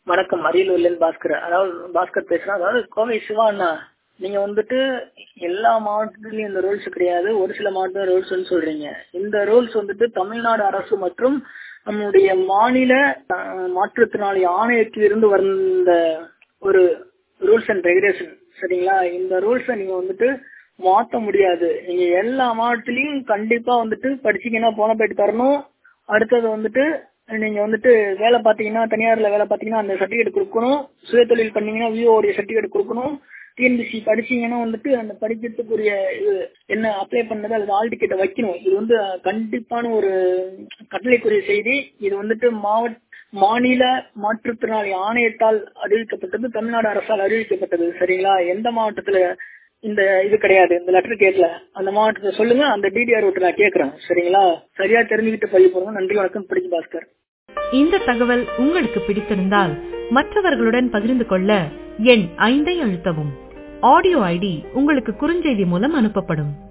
வணக்கம் அரியலூர்லேருந்து பாஸ்கர் அதாவது பாஸ்கர் பேசுறேன் அதாவது கோவை சிவா அண்ணா நீங்க வந்துட்டு எல்லா மாவட்டத்திலயும் இந்த ரூல்ஸ் கிடையாது ஒரு சில மாவட்டம் ரூல்ஸ் சொல்றீங்க இந்த ரூல்ஸ் வந்துட்டு தமிழ்நாடு அரசு மற்றும் நம்முடைய மாநில அஹ், மாற்றுத்திறனாளி ஆணையத்திலிருந்து வந்த ஒரு ரூல்ஸ் அண்ட் ரெகுலேஷன் சரிங்களா இந்த ரூல்ஸை நீங்க வந்துட்டு மாத்த முடியாது நீங்க எல்லா மாவட்டத்திலயும் கண்டிப்பா வந்துட்டு படிச்சீங்கன்னா போன போயிட்டு தரணும் அடுத்தது வந்துட்டு நீங்க வந்துட்டு வேலை பாத்தீங்கன்னா தனியார்ல வேலை பாத்தீங்கன்னா அந்த சர்டிபிகேட் கொடுக்கணும் சுய தொழில் பண்ணீங்கன்னா விஓடைய சர்டிபிகேட் கொடுக்கணும் டிஎன்பிசி படிச்சீங்கன்னா வந்துட்டு அந்த படிக்கிறதுக்குரிய இது என்ன அப்ளை பண்ணது அது ஆல் டிக்கெட்டை வைக்கணும் இது வந்து கண்டிப்பான ஒரு கட்டளைக்குரிய செய்தி இது வந்துட்டு மாவட்ட மாநில மாற்றுத்திறனாளி ஆணையத்தால் அறிவிக்கப்பட்டது தமிழ்நாடு அரசால் அறிவிக்கப்பட்டது சரிங்களா எந்த மாவட்டத்துல இந்த இது கிடையாது இந்த லெட்டர் கேட்கல அந்த மாவட்டத்தை சொல்லுங்க அந்த டிடிஆர் விட்டு நான் கேட்கறேன் சரிங்களா சரியா தெரிஞ்சுக்கிட்டு பதிவு போடுங்க நன்றி வணக்கம் பிடிக்கும் பாஸ்கர் இந்த தகவல் உங்களுக்கு பிடித்திருந்தால் மற்றவர்களுடன் பகிர்ந்து கொள்ள எண் ஐந்தை அழுத்தவும் ஆடியோ ஐடி உங்களுக்கு குறுஞ்செய்தி மூலம் அனுப்பப்படும்